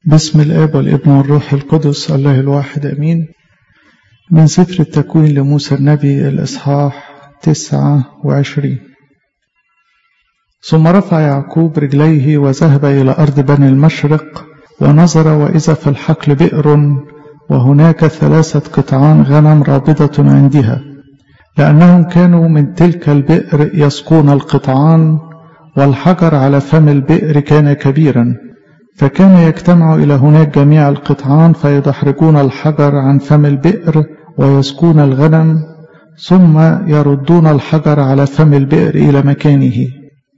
بسم الآب والابن والروح القدس الله الواحد أمين من سفر التكوين لموسى النبي الإصحاح تسعة وعشرين ثم رفع يعقوب رجليه وذهب إلى أرض بني المشرق ونظر وإذا في الحقل بئر وهناك ثلاثة قطعان غنم رابضة عندها لأنهم كانوا من تلك البئر يسقون القطعان والحجر على فم البئر كان كبيرا فكان يجتمع إلى هناك جميع القطعان فيدحرجون الحجر عن فم البئر ويسقون الغنم ثم يردون الحجر على فم البئر إلى مكانه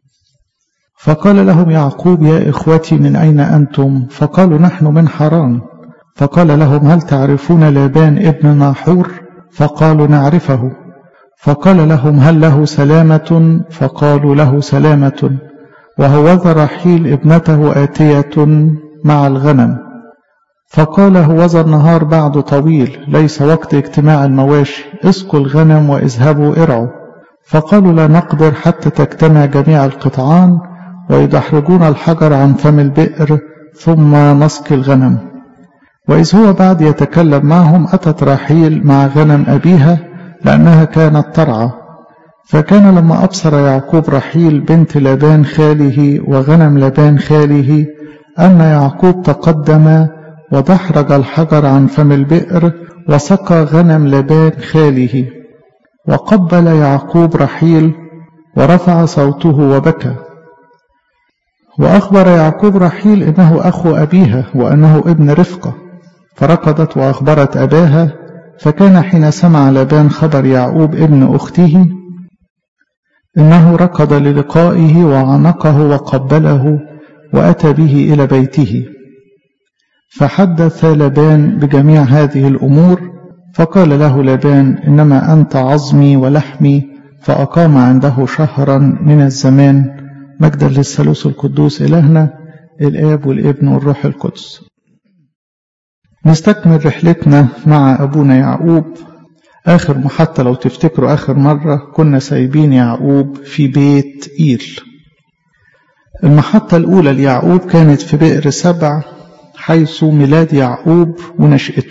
فقال لهم يعقوب يا إخوتي من أين أنتم فقالوا نحن من حران فقال لهم هل تعرفون لابان ابن ناحور فقالوا نعرفه فقال لهم هل له سلامة فقالوا له سلامة وهوذا رحيل ابنته آتية مع الغنم فقال هوذا النهار بعد طويل ليس وقت اجتماع المواشي اسقوا الغنم واذهبوا ارعوا فقالوا لا نقدر حتى تجتمع جميع القطعان ويدحرجون الحجر عن فم البئر ثم نسقي الغنم وإذ هو بعد يتكلم معهم أتت راحيل مع غنم أبيها لأنها كانت ترعى فكان لما أبصر يعقوب رحيل بنت لابان خاله وغنم لابان خاله أن يعقوب تقدم ودحرج الحجر عن فم البئر وسقى غنم لابان خاله وقبل يعقوب رحيل ورفع صوته وبكى وأخبر يعقوب رحيل إنه أخو أبيها وأنه ابن رفقة فركضت وأخبرت أباها فكان حين سمع لابان خبر يعقوب ابن أخته إنه ركض للقائه وعنقه وقبله وأتى به إلى بيته فحدث لابان بجميع هذه الأمور فقال له لابان إنما أنت عظمي ولحمي فأقام عنده شهرا من الزمان مجدا للثالوث القدوس إلهنا الآب والابن والروح القدس نستكمل رحلتنا مع أبونا يعقوب آخر محطة لو تفتكروا آخر مرة كنا سايبين يعقوب في بيت إيل المحطة الأولى ليعقوب كانت في بئر سبع حيث ميلاد يعقوب ونشأته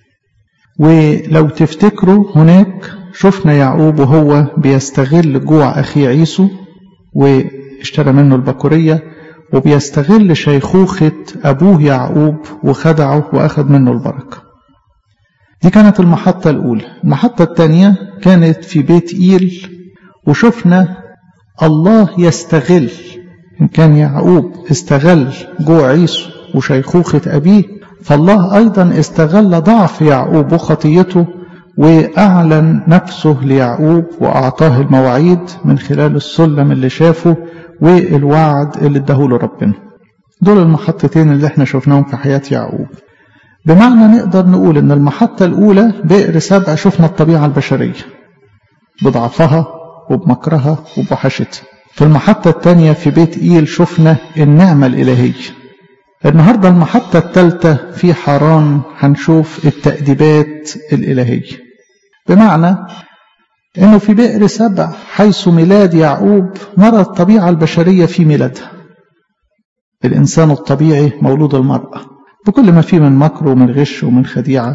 ولو تفتكروا هناك شفنا يعقوب وهو بيستغل جوع أخيه عيسو واشترى منه البكورية وبيستغل شيخوخة أبوه يعقوب وخدعه وأخذ منه البركة دي كانت المحطة الأولى المحطة الثانية كانت في بيت إيل وشفنا الله يستغل إن كان يعقوب استغل جوع عيسو وشيخوخة أبيه فالله أيضا استغل ضعف يعقوب وخطيته وأعلن نفسه ليعقوب وأعطاه المواعيد من خلال السلم اللي شافه والوعد اللي اداهوله ربنا دول المحطتين اللي احنا شفناهم في حياة يعقوب بمعنى نقدر نقول ان المحطة الاولى بئر سبع شفنا الطبيعة البشرية بضعفها وبمكرها وبوحشتها في المحطة الثانية في بيت إيل شفنا النعمة الإلهية النهاردة المحطة الثالثة في حران هنشوف التأديبات الإلهية بمعنى انه في بئر سبع حيث ميلاد يعقوب نرى الطبيعة البشرية في ميلادها الإنسان الطبيعي مولود المرأة بكل ما فيه من مكر ومن غش ومن خديعة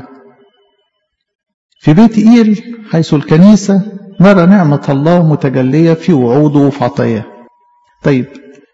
في بيت إيل حيث الكنيسة نرى نعمة الله متجلية في وعوده وفي عطاياه طيب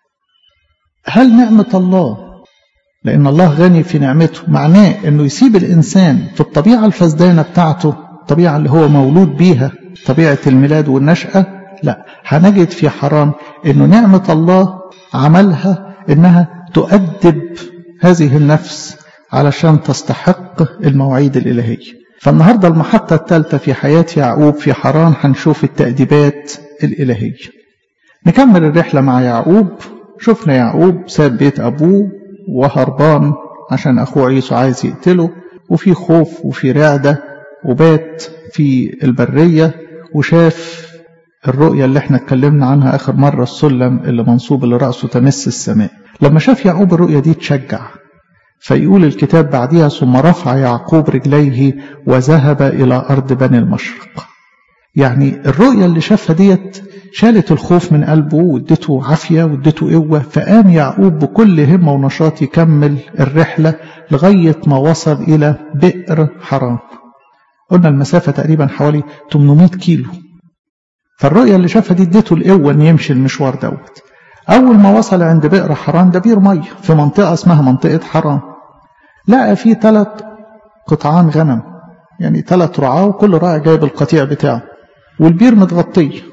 هل نعمة الله لأن الله غني في نعمته معناه أنه يسيب الإنسان في الطبيعة الفسدانة بتاعته الطبيعة اللي هو مولود بيها طبيعة الميلاد والنشأة لا هنجد في حرام أنه نعمة الله عملها أنها تؤدب هذه النفس علشان تستحق المواعيد الإلهية فالنهاردة المحطة الثالثة في حياة يعقوب في حران هنشوف التأديبات الإلهية نكمل الرحلة مع يعقوب شفنا يعقوب ساب بيت أبوه وهربان عشان أخوه عيسو عايز يقتله وفي خوف وفي رعدة وبات في البرية وشاف الرؤية اللي احنا اتكلمنا عنها آخر مرة السلم اللي منصوب اللي رأسه تمس السماء لما شاف يعقوب الرؤية دي تشجع فيقول الكتاب بعدها ثم رفع يعقوب رجليه وذهب إلى أرض بني المشرق يعني الرؤية اللي شافها ديت شالت الخوف من قلبه وادته عافية وادته قوة فقام يعقوب بكل همة ونشاط يكمل الرحلة لغاية ما وصل إلى بئر حرام قلنا المسافة تقريبا حوالي 800 كيلو فالرؤية اللي شافها دي ادته القوة ان يمشي المشوار دوت أول ما وصل عند بئر حرام ده بير مية في منطقة اسمها منطقة حرام لقى فيه ثلاث قطعان غنم يعني ثلاث رعاة وكل راعي جايب القطيع بتاعه والبير متغطية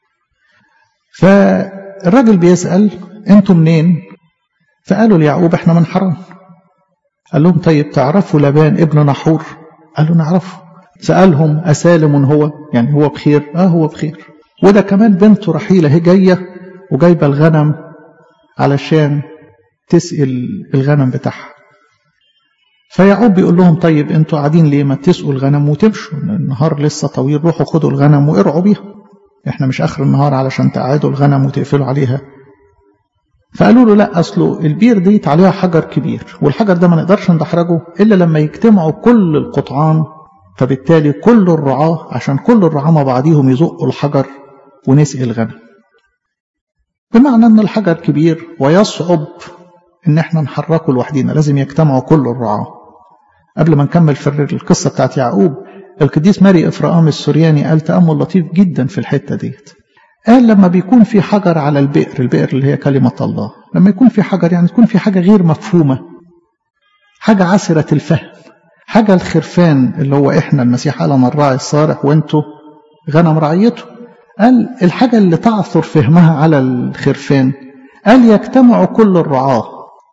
فالراجل بيسأل انتوا منين فقالوا ليعقوب احنا من حرام قال لهم طيب تعرفوا لبان ابن نحور قالوا نعرفه سألهم أسالم هو يعني هو بخير اه هو بخير وده كمان بنته رحيلة هي جاية وجايبة الغنم علشان تسقي الغنم بتاعها فيعقوب بيقول لهم طيب انتوا قاعدين ليه ما تسقوا الغنم وتمشوا النهار لسه طويل روحوا خدوا الغنم وارعوا بيها احنا مش اخر النهار علشان تقعدوا الغنم وتقفلوا عليها فقالوا له لا اصله البير ديت عليها حجر كبير والحجر ده ما نقدرش ندحرجه الا لما يجتمعوا كل القطعان فبالتالي كل الرعاة عشان كل الرعاة مع بعضيهم يزقوا الحجر ونسقي الغنم بمعنى ان الحجر كبير ويصعب ان احنا نحركه لوحدينا لازم يجتمعوا كل الرعاة قبل ما نكمل في القصة بتاعت يعقوب القديس ماري إفرام السورياني قال تأمل لطيف جدا في الحتة ديت قال لما بيكون في حجر على البئر البئر اللي هي كلمة الله لما يكون في حجر يعني تكون في حاجة غير مفهومة حاجة عسرة الفهم حاجة الخرفان اللي هو إحنا المسيح قال أنا الراعي الصالح وأنتوا غنم رعيته قال الحاجة اللي تعثر فهمها على الخرفان قال يجتمعوا كل الرعاة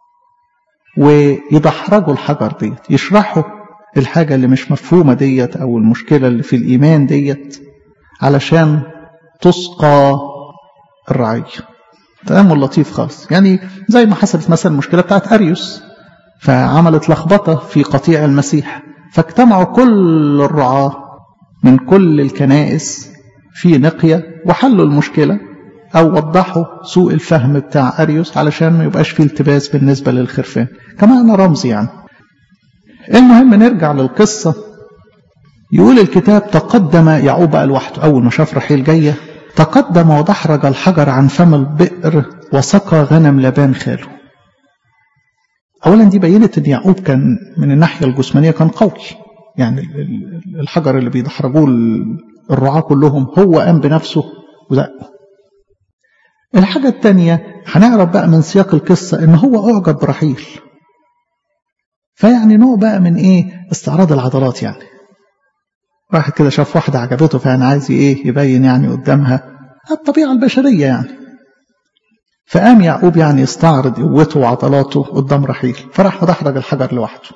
ويدحرجوا الحجر ديت يشرحوا الحاجة اللي مش مفهومة ديت أو المشكلة اللي في الإيمان ديت علشان تسقى الرعية تأمل لطيف خالص يعني زي ما حصلت مثلا المشكلة بتاعت أريوس فعملت لخبطة في قطيع المسيح فاجتمعوا كل الرعاة من كل الكنائس في نقية وحلوا المشكلة أو وضحوا سوء الفهم بتاع أريوس علشان ما يبقاش فيه التباس بالنسبة للخرفان كمان رمز يعني المهم نرجع للقصة يقول الكتاب تقدم يعقوب بقى لوحده أول ما شاف رحيل جاية تقدم ودحرج الحجر عن فم البئر وسقى غنم لبان خاله أولا دي بينت أن يعقوب كان من الناحية الجسمانية كان قوي يعني الحجر اللي بيدحرجوه الرعاة كلهم هو قام بنفسه وزقه الحاجة الثانية هنعرف بقى من سياق القصة ان هو اعجب برحيل فيعني نوع بقى من ايه استعراض العضلات يعني واحد كده شاف واحدة عجبته فيعني عايز ايه يبين يعني قدامها الطبيعة البشرية يعني فقام يعقوب يعني يستعرض قوته وعضلاته قدام رحيل فراح مدحرج الحجر لوحده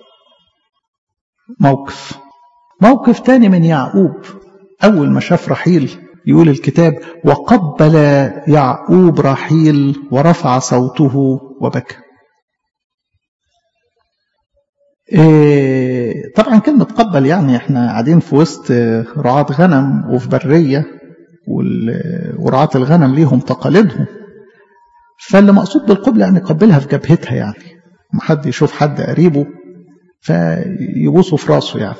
موقف موقف تاني من يعقوب أول ما شاف رحيل يقول الكتاب وقبل يعقوب رحيل ورفع صوته وبكى إيه طبعا كلمة قبل يعني احنا قاعدين في وسط رعاة غنم وفي برية ورعاة الغنم ليهم تقاليدهم فاللي مقصود بالقبل يعني قبلها في جبهتها يعني ما حد يشوف حد قريبه فيبوسه في راسه يعني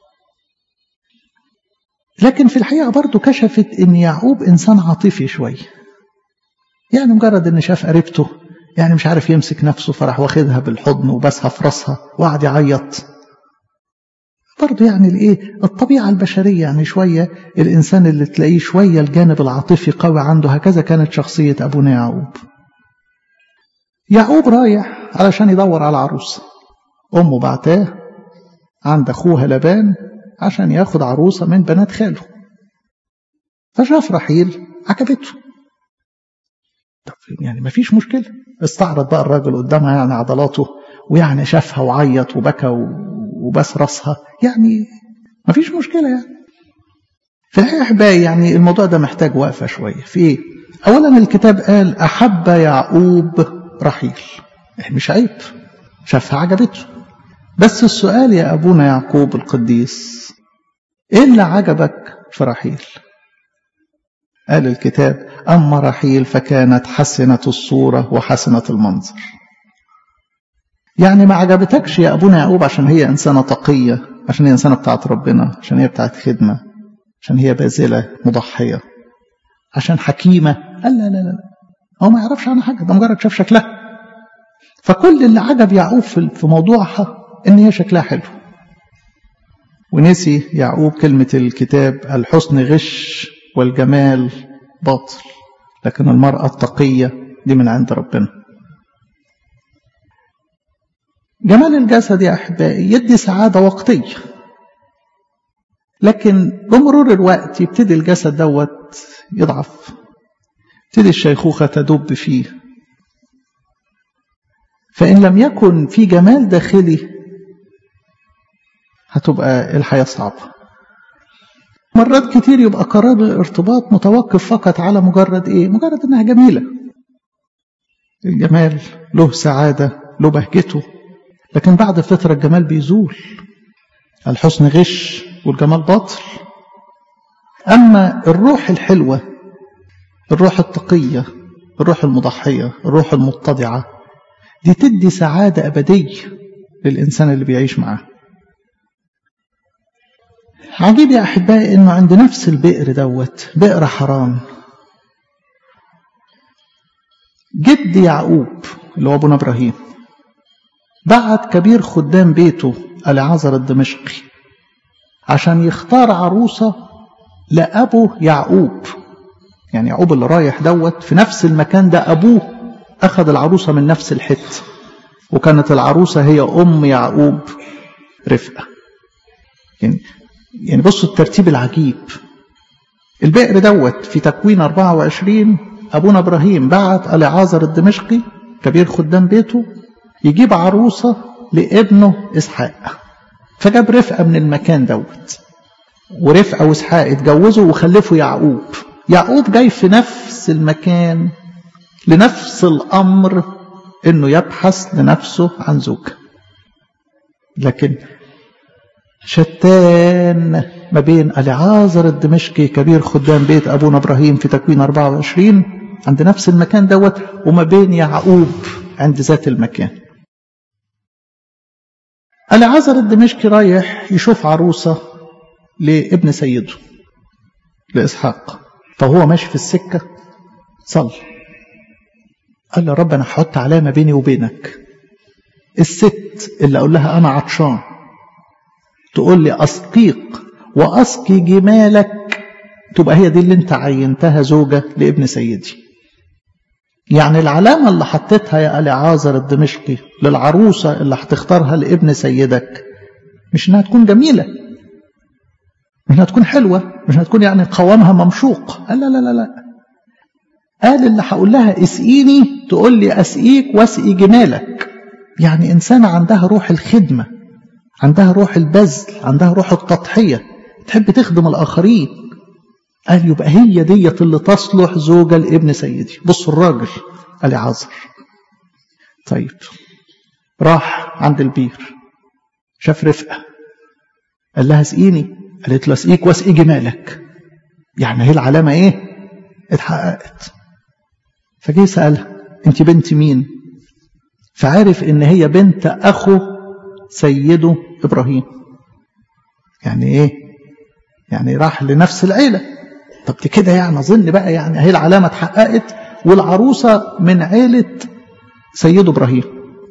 لكن في الحقيقة برضه كشفت ان يعقوب انسان عاطفي شوية يعني مجرد ان شاف قريبته يعني مش عارف يمسك نفسه فراح واخدها بالحضن وبسها في راسها وقعد يعيط برضه يعني الايه الطبيعة البشرية يعني شوية الإنسان اللي تلاقيه شوية الجانب العاطفي قوي عنده هكذا كانت شخصية أبونا يعقوب يعقوب رايح علشان يدور على عروسة أمه بعتاه عند أخوها لبان عشان ياخد عروسة من بنات خاله فشاف رحيل عجبته طب يعني ما فيش مشكلة استعرض بقى الراجل قدامها يعني عضلاته ويعني شافها وعيط وبكى وبس راسها يعني ما فيش مشكلة يعني في الحقيقة أحبائي يعني الموضوع ده محتاج وقفة شوية في إيه؟ أولا الكتاب قال أحب يعقوب رحيل مش عيب شافها عجبته بس السؤال يا أبونا يعقوب القديس إيه اللي عجبك في رحيل قال الكتاب أما رحيل فكانت حسنة الصورة وحسنة المنظر يعني ما عجبتكش يا أبونا يعقوب عشان هي إنسانة تقية عشان هي إنسانة بتاعت ربنا عشان هي بتاعت خدمة عشان هي باذلة مضحية عشان حكيمة قال لا لا لا هو ما يعرفش عنها حاجة ده مجرد شاف شكلها فكل اللي عجب يعقوب في موضوعها ان هي شكلها حلو ونسي يعقوب كلمة الكتاب الحسن غش والجمال باطل لكن المرأة التقية دي من عند ربنا جمال الجسد يا أحبائي يدي سعادة وقتية لكن بمرور الوقت يبتدي الجسد دوت يضعف تبتدي الشيخوخة تدب فيه فإن لم يكن في جمال داخلي هتبقى الحياة صعبة مرات كتير يبقى قرار الارتباط متوقف فقط على مجرد ايه مجرد انها جميلة الجمال له سعادة له بهجته لكن بعد فترة الجمال بيزول الحسن غش والجمال باطل أما الروح الحلوة الروح التقية الروح المضحية الروح المتضعة دي تدي سعادة أبدية للإنسان اللي بيعيش معاه عجيب يا أحبائي إنه عند نفس البئر دوت بئر حرام جد يعقوب اللي هو أبونا إبراهيم بعت كبير خدام بيته العازر الدمشقي عشان يختار عروسة لأبو يعقوب يعني يعقوب اللي رايح دوت في نفس المكان ده أبوه أخذ العروسة من نفس الحتة وكانت العروسة هي أم يعقوب رفقة يعني يعني بصوا الترتيب العجيب البئر دوت في تكوين 24 أبونا إبراهيم بعت العازر الدمشقي كبير خدام بيته يجيب عروسة لابنه إسحاق فجاب رفقة من المكان دوت ورفقة وإسحاق اتجوزوا وخلفوا يعقوب يعقوب جاي في نفس المكان لنفس الأمر إنه يبحث لنفسه عن زوجة لكن شتان ما بين العازر الدمشقي كبير خدام بيت أبونا إبراهيم في تكوين 24 عند نفس المكان دوت وما بين يعقوب عند ذات المكان العازر الدمشقي رايح يشوف عروسة لابن سيده لإسحاق فهو ماشي في السكة صلى قال له رب أنا هحط علامة بيني وبينك الست اللي أقول لها أنا عطشان تقول لي أسقيق وأسقي جمالك تبقى هي دي اللي انت عينتها زوجة لابن سيدي يعني العلامة اللي حطيتها يا العازر الدمشقي للعروسة اللي هتختارها لابن سيدك مش انها تكون جميلة مش انها تكون حلوة مش انها تكون يعني قوامها ممشوق قال لا لا لا لا قال اللي هقول لها اسقيني تقول لي اسقيك واسقي جمالك يعني إنسانة عندها روح الخدمة عندها روح البذل عندها روح التضحية تحب تخدم الآخرين قال يبقى هي ديت اللي تصلح زوجة لابن سيدي بص الراجل قال عذر طيب راح عند البير شاف رفقة قال لها اسقيني قالت له اسقيك واسقي جمالك يعني هي العلامة ايه اتحققت فجه سألها انت بنت مين فعرف ان هي بنت اخو سيده ابراهيم يعني ايه يعني راح لنفس العيلة طب دي كده يعني اظن بقى يعني هي العلامة اتحققت والعروسة من عيلة سيده ابراهيم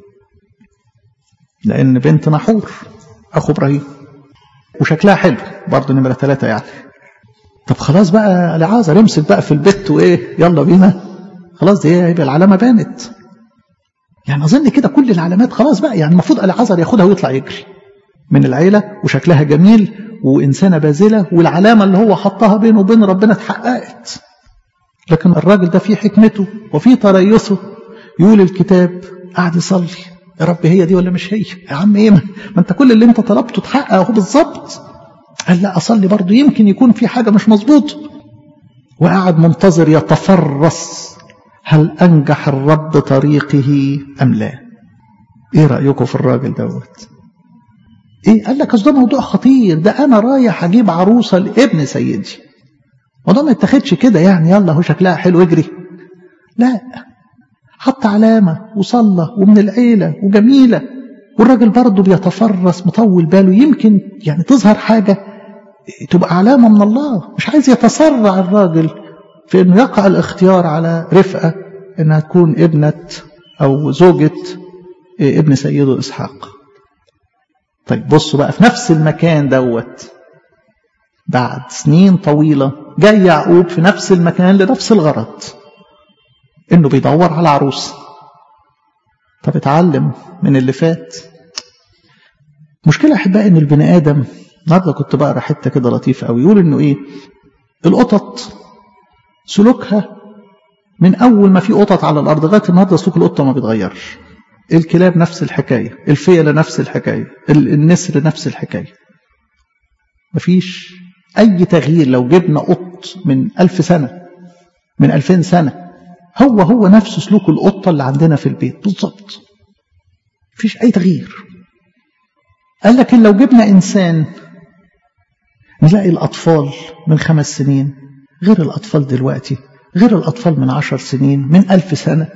لان بنت نحور اخو ابراهيم وشكلها حلو برضه نمرة ثلاثة يعني طب خلاص بقى لعازر امسك بقى في البيت وايه يلا بينا خلاص دي هيبقى العلامة بانت يعني أظن كده كل العلامات خلاص بقى يعني المفروض العذر ياخدها ويطلع يجري من العيلة وشكلها جميل وإنسانة باذلة والعلامة اللي هو حطها بينه وبين ربنا اتحققت لكن الراجل ده في حكمته وفي تريثه يقول الكتاب قاعد يصلي يا رب هي دي ولا مش هي يا عم ايه ما انت كل اللي انت طلبته اتحقق اهو بالظبط قال لا اصلي برضه يمكن يكون في حاجه مش مظبوطه وقعد منتظر يتفرس هل أنجح الرب طريقه أم لا إيه رأيكم في الراجل دوت إيه قال لك ده موضوع خطير ده أنا رايح أجيب عروسة لابن سيدي الموضوع ما يتاخدش كده يعني يلا هو شكلها حلو اجري لا حط علامة وصلى ومن العيلة وجميلة والراجل برضه بيتفرس مطول باله يمكن يعني تظهر حاجة تبقى علامة من الله مش عايز يتسرع الراجل في انه يقع الاختيار على رفقة انها تكون ابنة او زوجة ابن سيده اسحاق طيب بصوا بقى في نفس المكان دوت بعد سنين طويلة جاي يعقوب في نفس المكان لنفس الغرض انه بيدور على عروس طب اتعلم من اللي فات مشكلة احبائي ان البني ادم النهارده كنت بقرا حته كده لطيفه قوي يقول انه ايه القطط سلوكها من اول ما في قطط على الارض لغايه النهارده سلوك القطه ما بيتغيرش الكلاب نفس الحكايه الفيله نفس الحكايه النسر نفس الحكايه مفيش اي تغيير لو جبنا قط من ألف سنه من ألفين سنه هو هو نفس سلوك القطه اللي عندنا في البيت بالظبط مفيش اي تغيير قال لك لو جبنا انسان نلاقي الأطفال من خمس سنين غير الأطفال دلوقتي غير الأطفال من عشر سنين من ألف سنة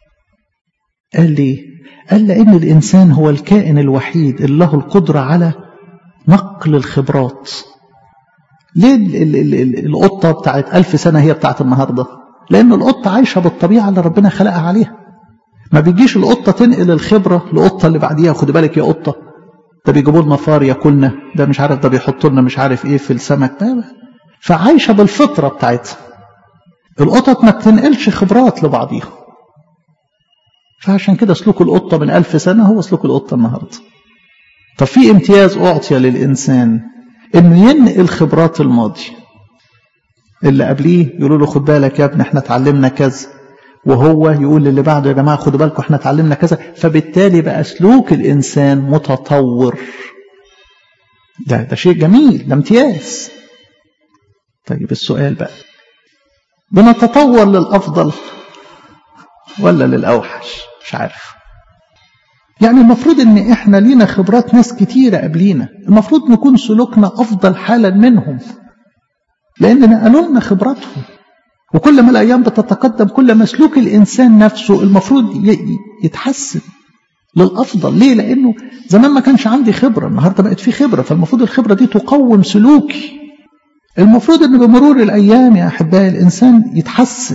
قال لي قال لأن الإنسان هو الكائن الوحيد اللي له القدرة على نقل الخبرات ليه ال ال ال القطة بتاعت ألف سنة هي بتاعت النهاردة لأن القطة عايشة بالطبيعة اللي ربنا خلقها عليها ما بيجيش القطة تنقل الخبرة لقطة اللي بعديها خد بالك يا قطة ده بيجيبوا لنا فار ياكلنا ده مش عارف ده بيحطوا لنا مش عارف ايه في السمك ده فعايشه بالفطره بتاعتها القطط ما بتنقلش خبرات لبعضيها فعشان كده سلوك القطه من ألف سنه هو سلوك القطه النهارده طب في امتياز اعطي للانسان انه ينقل خبرات الماضي اللي قبليه يقولوا له خد بالك يا ابني احنا اتعلمنا كذا وهو يقول للي بعده يا جماعة خدوا بالكم احنا اتعلمنا كذا فبالتالي بقى سلوك الإنسان متطور ده ده شيء جميل ده امتياز طيب السؤال بقى بنتطور للأفضل ولا للأوحش مش عارف يعني المفروض ان احنا لينا خبرات ناس كتيرة قبلينا المفروض نكون سلوكنا أفضل حالا منهم لأن نقلوا لنا خبراتهم وكل ما الأيام بتتقدم كل ما سلوك الإنسان نفسه المفروض يتحسن للأفضل ليه؟ لأنه زمان ما كانش عندي خبرة النهاردة بقت في خبرة فالمفروض الخبرة دي تقوم سلوكي المفروض أن بمرور الأيام يا أحبائي الإنسان يتحسن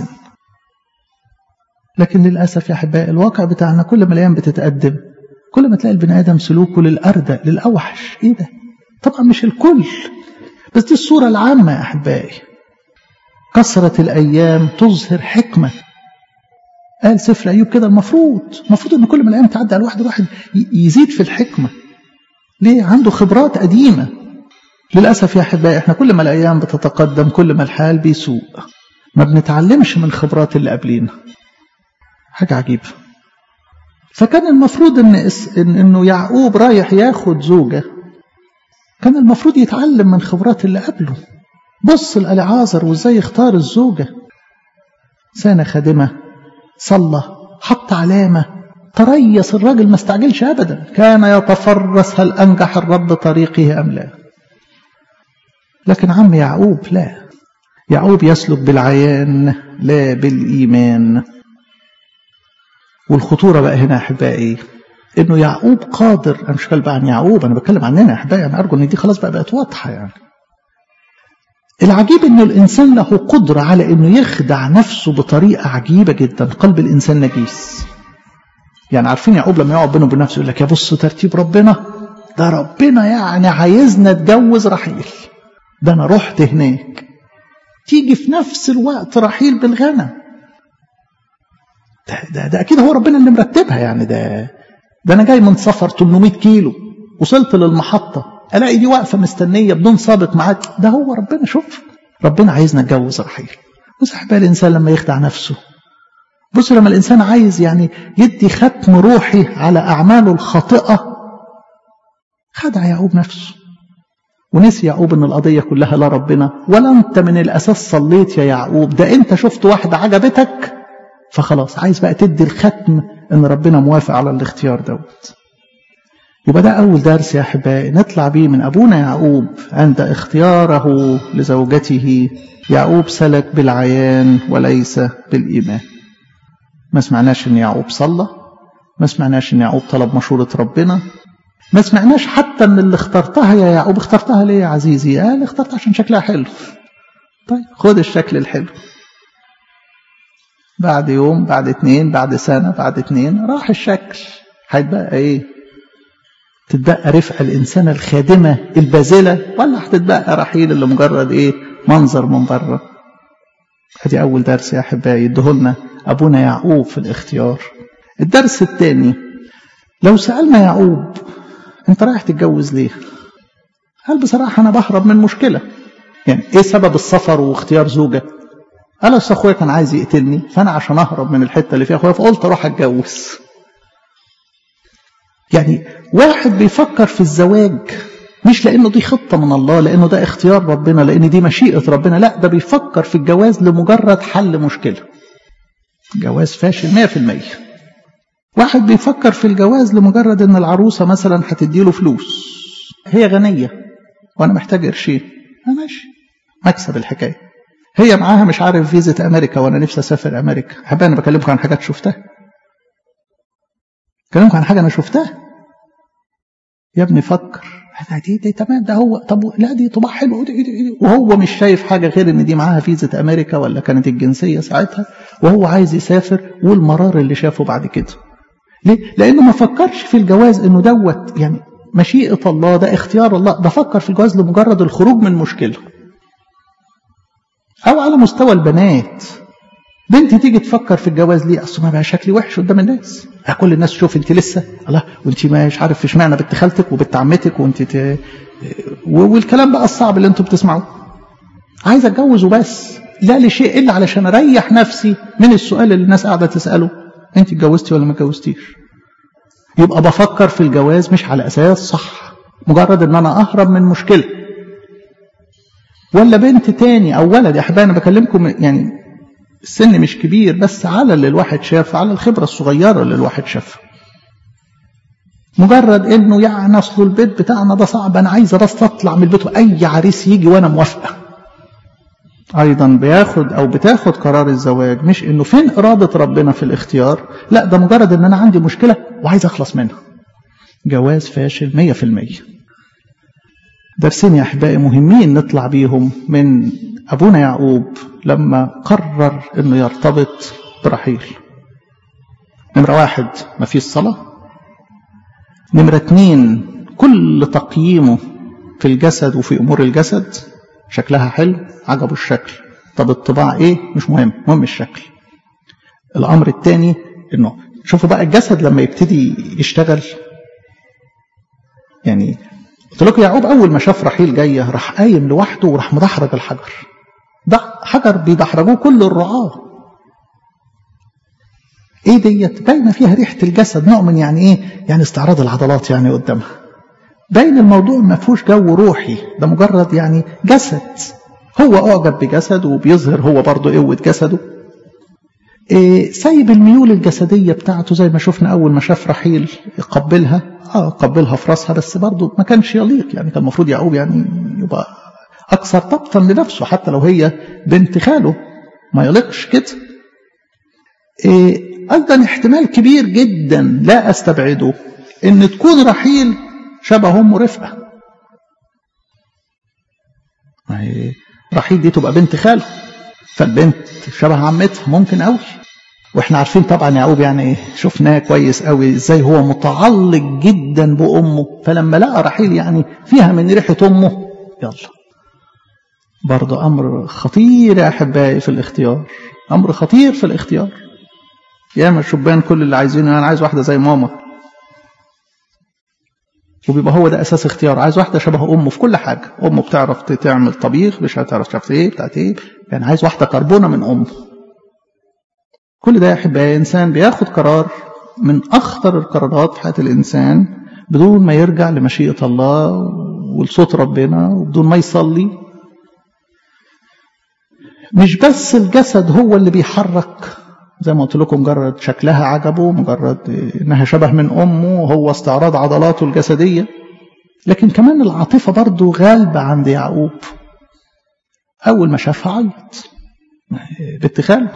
لكن للأسف يا أحبائي الواقع بتاعنا كل ما الأيام بتتقدم كل ما تلاقي البني آدم سلوكه للأردى للأوحش إيه ده؟ طبعا مش الكل بس دي الصورة العامة يا أحبائي كثرة الأيام تظهر حكمة قال سفر أيوب كده المفروض المفروض أن كل ما الأيام تعدي على الواحد الواحد يزيد في الحكمة ليه عنده خبرات قديمة للأسف يا أحبائي إحنا كل ما الأيام بتتقدم كل ما الحال بيسوء ما بنتعلمش من خبرات اللي قبلينا حاجة عجيبة فكان المفروض إن إن إنه يعقوب رايح ياخد زوجة كان المفروض يتعلم من خبرات اللي قبله بص لألعازر وازاي يختار الزوجة سنة خادمة صلى حط علامة تريس الراجل ما استعجلش أبدا كان يتفرس هل أنجح الرب طريقه أم لا لكن عم يعقوب لا يعقوب يسلك بالعيان لا بالإيمان والخطورة بقى هنا أحبائي إنه يعقوب قادر أنا مش بتكلم بقى عن يعقوب أنا بتكلم عننا أحبائي أنا أرجو إن دي خلاص بقى بقت واضحة يعني العجيب انه الانسان له قدرة على انه يخدع نفسه بطريقة عجيبة جدا قلب الانسان نجيس يعني عارفين يعقوب لما يقعد بينه وبين نفسه يقول لك يا بص ترتيب ربنا ده ربنا يعني عايزنا اتجوز رحيل ده انا رحت هناك تيجي في نفس الوقت رحيل بالغنم ده, ده, ده اكيد هو ربنا اللي مرتبها يعني ده ده انا جاي من سفر 800 كيلو وصلت للمحطه الاقي دي واقفه مستنيه بدون سابق معاك ده هو ربنا شوف ربنا عايزنا نتجوز رحيل بص احبائي الانسان لما يخدع نفسه بص لما الانسان عايز يعني يدي ختم روحي على اعماله الخاطئه خدع يعقوب نفسه ونسي يعقوب ان القضيه كلها لا ربنا ولا انت من الاساس صليت يا يعقوب ده انت شفت واحده عجبتك فخلاص عايز بقى تدي الختم ان ربنا موافق على الاختيار دوت يبقى ده أول درس يا أحبائي نطلع بيه من أبونا يعقوب عند اختياره لزوجته يعقوب سلك بالعيان وليس بالإيمان ما سمعناش إن يعقوب صلى ما سمعناش إن يعقوب طلب مشورة ربنا ما سمعناش حتى إن اللي اخترتها يا يعقوب اخترتها ليه يا عزيزي قال اخترتها عشان شكلها حلو طيب خد الشكل الحلو بعد يوم بعد اتنين بعد سنة بعد اتنين راح الشكل هيتبقى ايه تتبقى رفقة الإنسانة الخادمة البازلة ولا هتتبقى رحيل اللي مجرد ايه منظر من بره ادي أول درس يا أحبائي يدهولنا أبونا يعقوب في الاختيار الدرس الثاني لو سألنا يعقوب أنت رايح تتجوز ليه؟ قال بصراحة أنا بهرب من مشكلة يعني إيه سبب السفر واختيار زوجة؟ قال أصل أخويا كان عايز يقتلني فأنا عشان أهرب من الحتة اللي فيها أخويا فقلت أروح أتجوز يعني واحد بيفكر في الزواج مش لأنه دي خطة من الله لأنه ده اختيار ربنا لأن دي مشيئة ربنا لا ده بيفكر في الجواز لمجرد حل مشكلة جواز فاشل 100% واحد بيفكر في الجواز لمجرد ان العروسة مثلا هتديله فلوس هي غنية وانا محتاج قرشين ماشي مكسب الحكاية هي معاها مش عارف فيزة امريكا وانا نفسي اسافر امريكا حابة انا بكلمكم عن حاجات شفتها بكلمكم عن حاجة انا شفتها يا ابني فكر دي, دي تمام ده هو طب لا دي طباع حلو دي دي دي وهو مش شايف حاجة غير ان دي معاها فيزة امريكا ولا كانت الجنسية ساعتها وهو عايز يسافر والمرار اللي شافه بعد كده ليه؟ لانه ما فكرش في الجواز انه دوت يعني مشيئة الله ده اختيار الله ده فكر في الجواز لمجرد الخروج من مشكلة او على مستوى البنات بنت تيجي تفكر في الجواز ليه اصل ما بقى شكلي وحش قدام الناس كل الناس تشوف انت لسه الله وانت مش عارف اشمعنى بنت خالتك وبنت عمتك وانت ت... والكلام بقى الصعب اللي انتوا بتسمعوه عايز اتجوز وبس لا لشيء الا علشان اريح نفسي من السؤال اللي الناس قاعده تساله انت اتجوزتي ولا ما اتجوزتيش يبقى بفكر في الجواز مش على اساس صح مجرد ان انا اهرب من مشكله ولا بنت تاني او ولد يا احبائي انا بكلمكم يعني السن مش كبير بس على اللي الواحد شاف على الخبرة الصغيرة اللي الواحد شافها مجرد انه يعني اصل البيت بتاعنا ده صعب انا عايزه بس اطلع من البيت واي عريس يجي وانا موافقه ايضا بياخد او بتاخد قرار الزواج مش انه فين اراده ربنا في الاختيار لا ده مجرد ان انا عندي مشكله وعايز اخلص منها جواز فاشل 100% درسين يا احبائي مهمين نطلع بيهم من ابونا يعقوب لما قرر انه يرتبط برحيل نمرة واحد ما فيش صلاة نمرة اتنين كل تقييمه في الجسد وفي امور الجسد شكلها حلو عجبه الشكل طب الطباع ايه مش مهم مهم الشكل الامر الثاني انه شوفوا بقى الجسد لما يبتدي يشتغل يعني قلت لكم يعقوب اول ما شاف رحيل جايه راح قايم لوحده وراح مدحرج الحجر ده حجر بيدحرجوه كل الرعاه ايه ديت باينه فيها ريحه الجسد نوع من يعني ايه يعني استعراض العضلات يعني قدامها باين الموضوع ما فيهوش جو روحي ده مجرد يعني جسد هو اعجب بجسده وبيظهر هو برضه قوه جسده إيه سايب الميول الجسديه بتاعته زي ما شفنا اول ما شاف رحيل يقبلها اه قبلها في راسها بس برضه ما كانش يليق يعني كان المفروض يعقوب يعني يبقى اكثر ضبطا لنفسه حتى لو هي بنت خاله ما يليقش كده إيه ايضا احتمال كبير جدا لا استبعده ان تكون رحيل شبه ام رفقه رحيل دي تبقى بنت خاله فالبنت شبه عمتها ممكن قوي واحنا عارفين طبعا يعقوب يعني ايه شفناه كويس قوي ازاي هو متعلق جدا بامه فلما لقى رحيل يعني فيها من ريحه امه يلا برضه امر خطير يا احبائي في الاختيار امر خطير في الاختيار ياما الشبان كل اللي عايزينه انا عايز واحده زي ماما وبيبقى هو ده اساس اختيار عايز واحده شبه امه في كل حاجه امه بتعرف تعمل طبيخ مش هتعرف تعرف ايه بتاعت ايه يعني عايز واحده كربونه من امه كل ده يا احبائي انسان بياخد قرار من اخطر القرارات في حياه الانسان بدون ما يرجع لمشيئه الله ولصوت ربنا وبدون ما يصلي مش بس الجسد هو اللي بيحرك زي ما قلت لكم مجرد شكلها عجبه مجرد انها شبه من امه هو استعراض عضلاته الجسديه لكن كمان العاطفه برضه غالبه عند يعقوب اول ما شافها عيط بنت خاله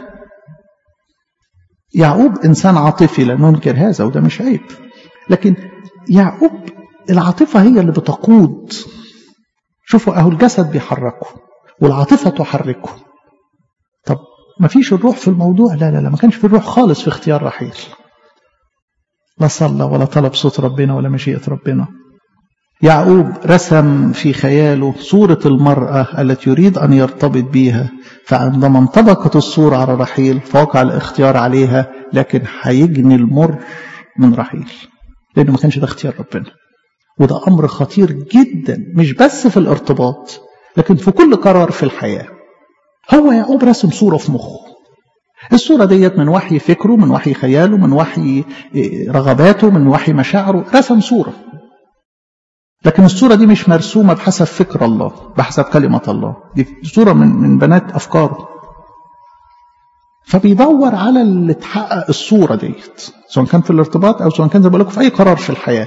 يعقوب انسان عاطفي لا ننكر هذا وده مش عيب لكن يعقوب العاطفه هي اللي بتقود شوفوا اهو الجسد بيحركه والعاطفه تحركه طب ما فيش الروح في الموضوع لا لا لا ما كانش في الروح خالص في اختيار رحيل لا صلى ولا طلب صوت ربنا ولا مشيئة ربنا يعقوب رسم في خياله صورة المرأة التي يريد أن يرتبط بها فعندما انطبقت الصورة على رحيل فوقع الاختيار عليها لكن هيجني المر من رحيل لأنه ما كانش ده اختيار ربنا وده أمر خطير جدا مش بس في الارتباط لكن في كل قرار في الحياة هو يعقوب رسم صورة في مخه الصورة ديت من وحي فكره من وحي خياله من وحي رغباته من وحي مشاعره رسم صورة لكن الصورة دي مش مرسومة بحسب فكر الله بحسب كلمة الله دي صورة من, من بنات أفكاره فبيدور على اللي تحقق الصورة ديت سواء كان في الارتباط أو سواء كان زي ما في أي قرار في الحياة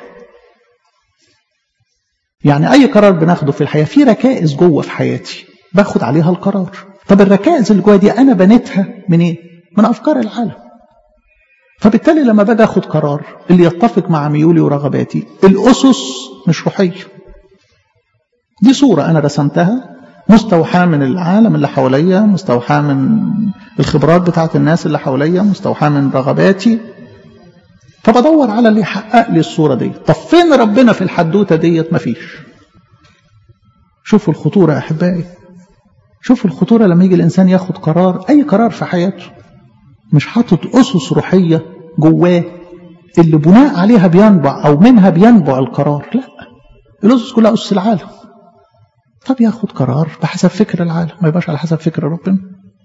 يعني أي قرار بناخده في الحياة في ركائز جوه في حياتي باخد عليها القرار طب الركائز اللي جوه دي أنا بنيتها من إيه؟ من أفكار العالم فبالتالي لما باجي اخد قرار اللي يتفق مع ميولي ورغباتي الاسس مش روحيه دي صوره انا رسمتها مستوحاه من العالم اللي حواليا مستوحاه من الخبرات بتاعت الناس اللي حواليا مستوحاه من رغباتي فبدور على اللي يحقق لي الصوره دي طب فين ربنا في الحدوته ديت مفيش شوفوا الخطوره يا احبائي شوفوا الخطوره لما يجي الانسان ياخد قرار اي قرار في حياته مش حاطط أسس روحية جواه اللي بناء عليها بينبع أو منها بينبع القرار لا الأسس كلها أسس العالم طب ياخد قرار بحسب فكر العالم ما يبقاش على حسب فكر ربنا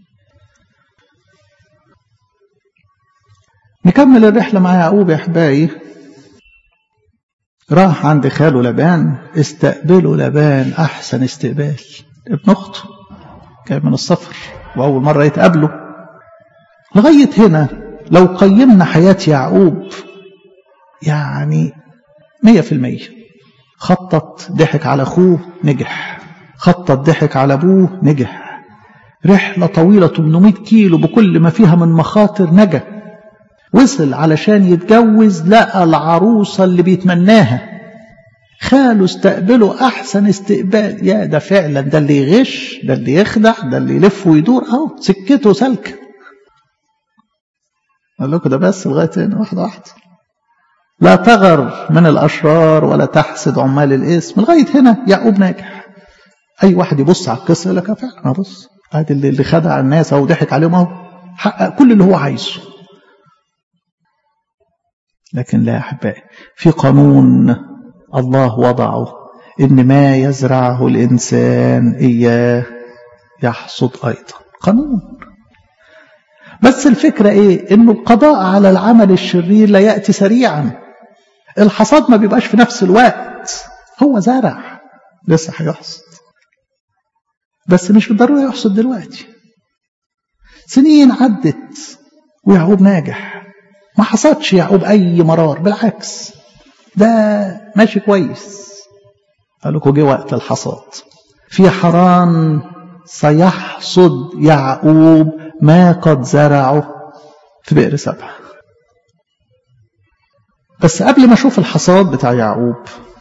نكمل الرحلة مع يعقوب يا أحبائي راح عند خاله لبان استقبله لبان أحسن استقبال ابن أخته جاي من السفر وأول مرة يتقابلوا لغاية هنا لو قيمنا حياة يعقوب يعني مية في المية خطط ضحك على أخوه نجح خطط ضحك على أبوه نجح رحلة طويلة 800 كيلو بكل ما فيها من مخاطر نجا وصل علشان يتجوز لقى العروسة اللي بيتمناها خاله استقبله أحسن استقبال يا ده فعلا ده اللي يغش ده اللي يخدع ده اللي يلف ويدور أهو سكته سالكه قال لكم ده بس لغايه هنا واحده واحده لا تغر من الاشرار ولا تحسد عمال الاسم لغايه هنا يعقوب ناجح اي واحد يبص على القصه يقول لك فعلا بص ادي اللي, اللي خدع الناس او ضحك عليهم اهو حقق كل اللي هو عايزه لكن لا يا احبائي في قانون الله وضعه ان ما يزرعه الانسان اياه يحصد ايضا قانون بس الفكرة ايه انه القضاء على العمل الشرير لا يأتي سريعا الحصاد ما بيبقاش في نفس الوقت هو زرع لسه هيحصد بس مش بالضرورة يحصد دلوقتي سنين عدت ويعقوب ناجح ما حصدش يعقوب اي مرار بالعكس ده ماشي كويس قال لكم جه وقت الحصاد في حران سيحصد يعقوب ما قد زرعه في بئر سبع بس قبل ما اشوف الحصاد بتاع يعقوب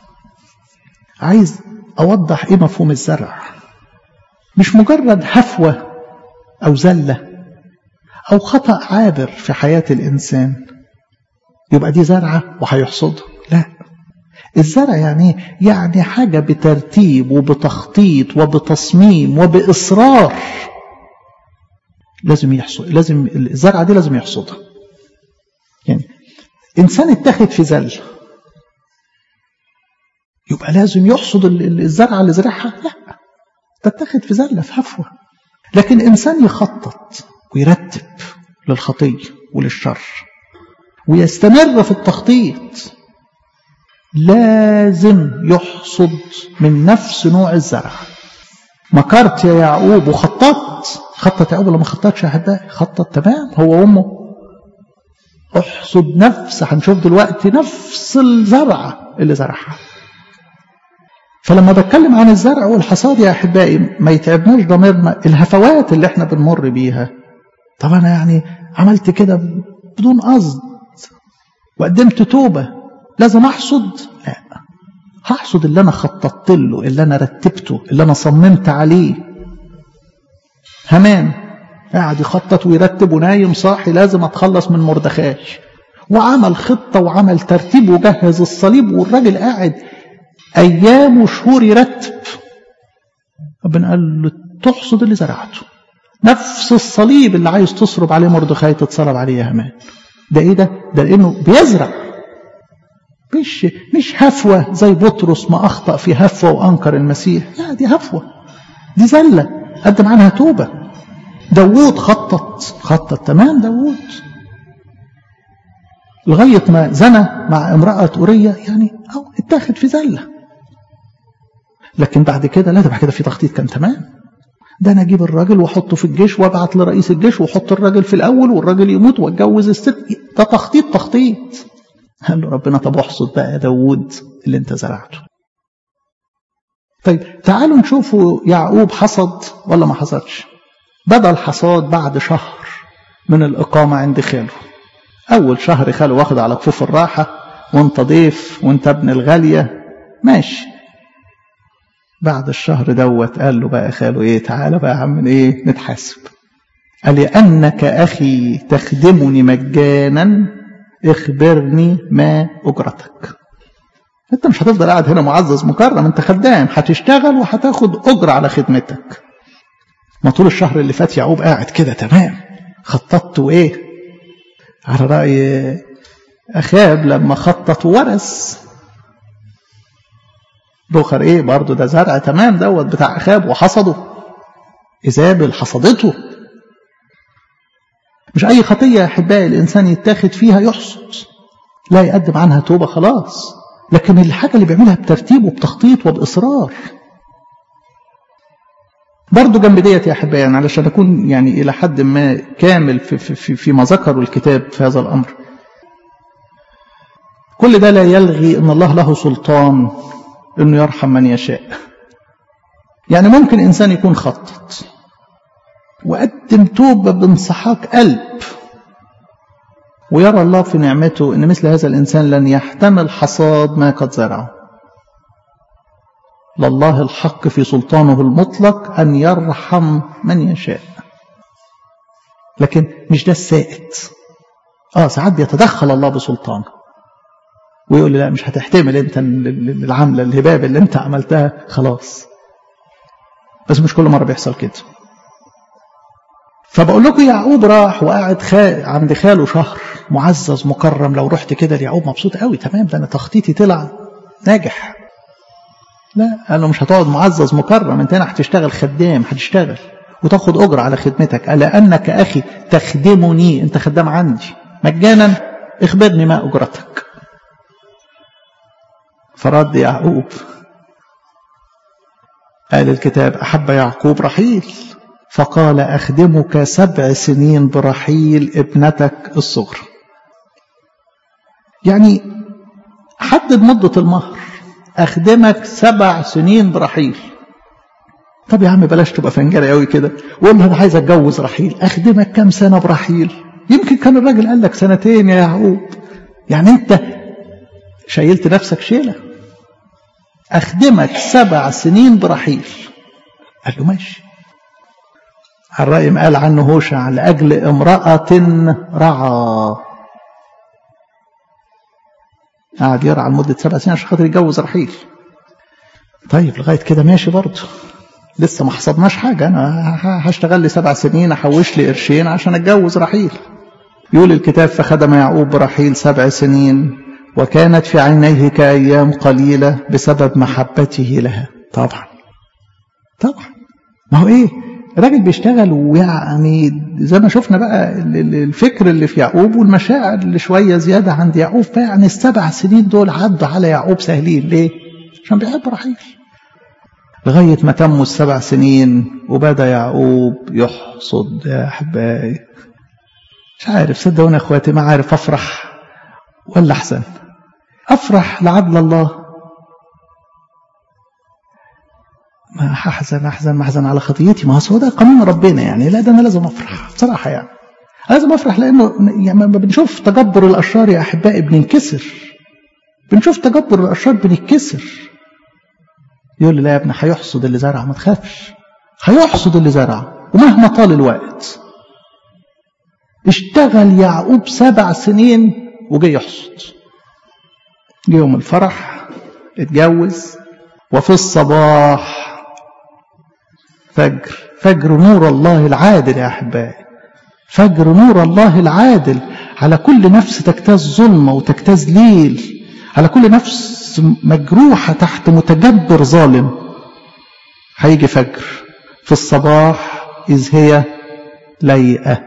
عايز اوضح ايه مفهوم الزرع مش مجرد هفوه او زله او خطا عابر في حياه الانسان يبقى دي زرعه وهيحصدها لا الزرع يعني يعني حاجه بترتيب وبتخطيط وبتصميم وباصرار لازم يحصد لازم الزرعه دي لازم يحصدها يعني انسان اتخذ في زل يبقى لازم يحصد الزرعه اللي زرعها لا تتخذ في زله في هفوه لكن انسان يخطط ويرتب للخطيه وللشر ويستمر في التخطيط لازم يحصد من نفس نوع الزرع مكرت يا يعقوب وخططت خطط يعقوب ولا ما خططش يا احبائي خطط تمام هو وامه احصد نفس هنشوف دلوقتي نفس الزرعه اللي زرعها فلما بتكلم عن الزرع والحصاد يا احبائي ما يتعبناش ضميرنا الهفوات اللي احنا بنمر بيها طب انا يعني عملت كده بدون قصد وقدمت توبه لازم احصد لا هحصد اللي انا خططت له اللي انا رتبته اللي انا صممت عليه همان قاعد يخطط ويرتب ونايم صاحي لازم اتخلص من مردخاي وعمل خطة وعمل ترتيب وجهز الصليب والراجل قاعد أيام وشهور يرتب ربنا قال له تحصد اللي زرعته نفس الصليب اللي عايز تصرب عليه مردخاي تتصلب عليه يا همان ده ايه ده؟ ده لانه بيزرع مش مش هفوة زي بطرس ما أخطأ في هفوة وأنكر المسيح لا دي هفوة دي زلة قدم عنها توبة داوود خطط خطط تمام داوود لغاية ما زنى مع امرأة أورية يعني أو اتاخد في زلة لكن بعد كده لا ده بعد كده في تخطيط كان تمام ده انا اجيب الراجل واحطه في الجيش وابعت لرئيس الجيش واحط الراجل في الاول والراجل يموت واتجوز الست ده تخطيط تخطيط قال له ربنا طب احصد بقى يا داوود اللي انت زرعته طيب تعالوا نشوفوا يعقوب حصد ولا ما حصدش بدا الحصاد بعد شهر من الإقامة عند خاله أول شهر خاله واخد على كفوف الراحة وانت ضيف وانت ابن الغالية ماشي بعد الشهر دوت قال له بقى خاله ايه تعالى بقى يا عم ايه نتحاسب قال لأنك أخي تخدمني مجانا اخبرني ما أجرتك انت مش هتفضل قاعد هنا معزز مكرم انت خدام هتشتغل وهتاخد أجر على خدمتك ما طول الشهر اللي فات يعقوب قاعد كده تمام خططت وايه على رأي أخاب لما خطط ورث بخر ايه برضه ده زرع تمام دوت بتاع أخاب وحصده إيزابل حصدته مش أي خطية يا أحبائي الإنسان يتاخد فيها يحصد لا يقدم عنها توبة خلاص لكن الحاجة اللي بيعملها بترتيب وبتخطيط وبإصرار برضه جنب ديت يا أحبائي يعني علشان أكون يعني إلى حد ما كامل في, في, في, فيما ذكروا الكتاب في هذا الأمر كل ده لا يلغي أن الله له سلطان أنه يرحم من يشاء يعني ممكن إنسان يكون خطط وقدم توبة بانصحاك قلب ويرى الله في نعمته أن مثل هذا الإنسان لن يحتمل حصاد ما قد زرعه لله الحق في سلطانه المطلق أن يرحم من يشاء لكن مش ده السائد آه ساعات بيتدخل الله بسلطانه ويقول لي لا مش هتحتمل انت العملة الهباب اللي انت عملتها خلاص بس مش كل مرة بيحصل كده فبقول لكم يعقوب راح وقاعد خا... عند خاله شهر معزز مكرم لو رحت كده ليعقوب مبسوط قوي تمام ده انا تخطيطي طلع ناجح لا قال له مش هتقعد معزز مكرم انت هنا هتشتغل خدام هتشتغل وتاخد اجر على خدمتك الا انك اخي تخدمني انت خدام عندي مجانا اخبرني ما اجرتك فرد يعقوب قال الكتاب احب يعقوب رحيل فقال أخدمك سبع سنين برحيل ابنتك الصغرى يعني حدد مدة المهر أخدمك سبع سنين برحيل طب يا عم بلاش تبقى فنجرة قوي كده وقول له أنا عايز أتجوز رحيل أخدمك كام سنة برحيل يمكن كان الراجل قال لك سنتين يا يعقوب يعني أنت شيلت نفسك شيلة أخدمك سبع سنين برحيل قال له ماشي الرأي قال عنه هوشع لأجل امرأة رعى قعد يرعى لمدة سبع سنين عشان خاطر يتجوز رحيل طيب لغاية كده ماشي برضه لسه ما حصدناش حاجة أنا هشتغل لي سبع سنين أحوش لي قرشين عشان أتجوز رحيل يقول الكتاب فخدم يعقوب برحيل سبع سنين وكانت في عينيه كأيام قليلة بسبب محبته لها طبعا طبعا ما هو إيه الراجل بيشتغل ويعني زي ما شفنا بقى الفكر اللي في يعقوب والمشاعر اللي شويه زياده عند يعقوب فيعني السبع سنين دول عدوا على يعقوب سهلين ليه؟ عشان بيحب رحيل لغايه ما تموا السبع سنين وبدا يعقوب يحصد يا احبائي مش عارف صدقوني يا اخواتي ما عارف افرح ولا احزن افرح لعدل الله ما هحزن احزن ما احزن على خطيتي ما هو ده قانون ربنا يعني لا ده انا لازم افرح بصراحه يعني لازم افرح لانه يعني لما بنشوف تجبر الاشرار يا احبائي بننكسر بنشوف تجبر الاشرار بنتكسر يقول لي لا يا ابني هيحصد اللي زرع ما تخافش هيحصد اللي زرع ومهما طال الوقت اشتغل يعقوب سبع سنين وجه يحصد جه يوم الفرح اتجوز وفي الصباح فجر فجر نور الله العادل يا احبائي فجر نور الله العادل على كل نفس تجتاز ظلمه وتجتاز ليل على كل نفس مجروحه تحت متجبر ظالم هيجي فجر في الصباح اذ هي ليئه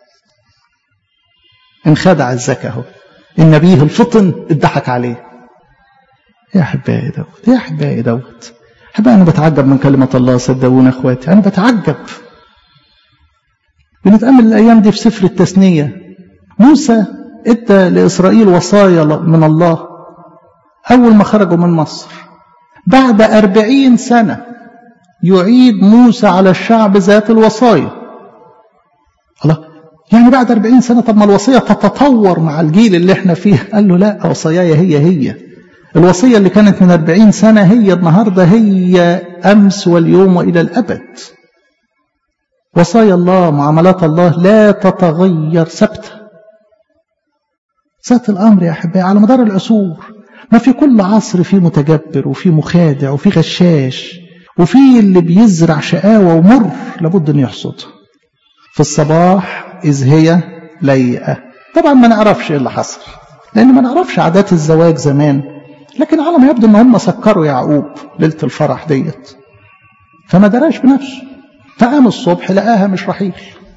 انخدع الزكا اهو النبيه الفطن اتضحك عليه يا احبائي دوت يا احبائي دوت احبائي انا بتعجب من كلمه الله صدقونا اخواتي انا بتعجب بنتامل الايام دي في سفر التثنيه موسى ادى لاسرائيل وصايا من الله اول ما خرجوا من مصر بعد أربعين سنه يعيد موسى على الشعب ذات الوصايا الله يعني بعد أربعين سنة طب ما الوصية تتطور مع الجيل اللي احنا فيه قال له لا وصاياي هي هي الوصية اللي كانت من أربعين سنة هي النهاردة هي أمس واليوم وإلى الأبد وصايا الله معاملات الله لا تتغير ثابتة ذات الأمر يا أحبائي على مدار العصور ما في كل عصر في متجبر وفي مخادع وفي غشاش وفي اللي بيزرع شقاوة ومر لابد أن يحصد في الصباح إذ هي ليئة طبعا ما نعرفش إيه اللي حصل لأن ما نعرفش عادات الزواج زمان لكن على ما يبدو ان هم سكروا يعقوب ليله الفرح ديت فما دراش بنفسه فقام الصبح لقاها مش رحيل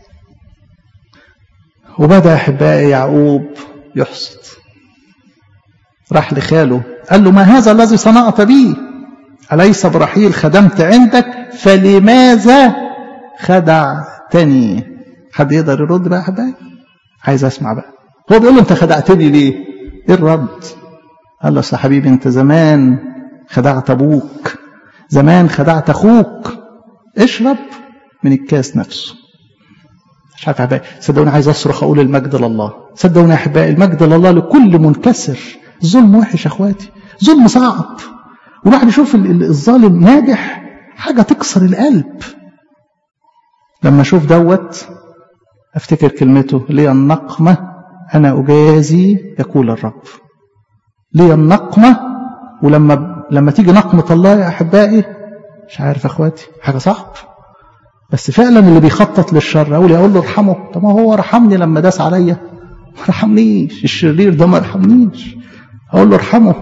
وبدا احبائي يعقوب يحصد راح لخاله قال له ما هذا الذي صنعت بي اليس برحيل خدمت عندك فلماذا خدعتني حد يقدر يرد بقى يا احبائي عايز اسمع بقى هو بيقول له انت خدعتني ليه ايه الرد قال له يا حبيبي انت زمان خدعت ابوك زمان خدعت اخوك اشرب من الكاس نفسه مش عارف يا احبائي صدقوني عايز اصرخ اقول المجد لله صدقوني يا احبائي المجد لله لكل منكسر الظلم وحش يا اخواتي ظلم صعب والواحد يشوف الظالم ناجح حاجه تكسر القلب لما اشوف دوت افتكر كلمته لي النقمه انا اجازي يقول الرب لي النقمة ولما لما تيجي نقمة الله يا أحبائي مش عارف أخواتي حاجة صعب بس فعلا اللي بيخطط للشر أقول أقول له ارحمه طب ما هو رحمني لما داس عليا ما رحمنيش الشرير ده ما رحمنيش أقول له ارحمه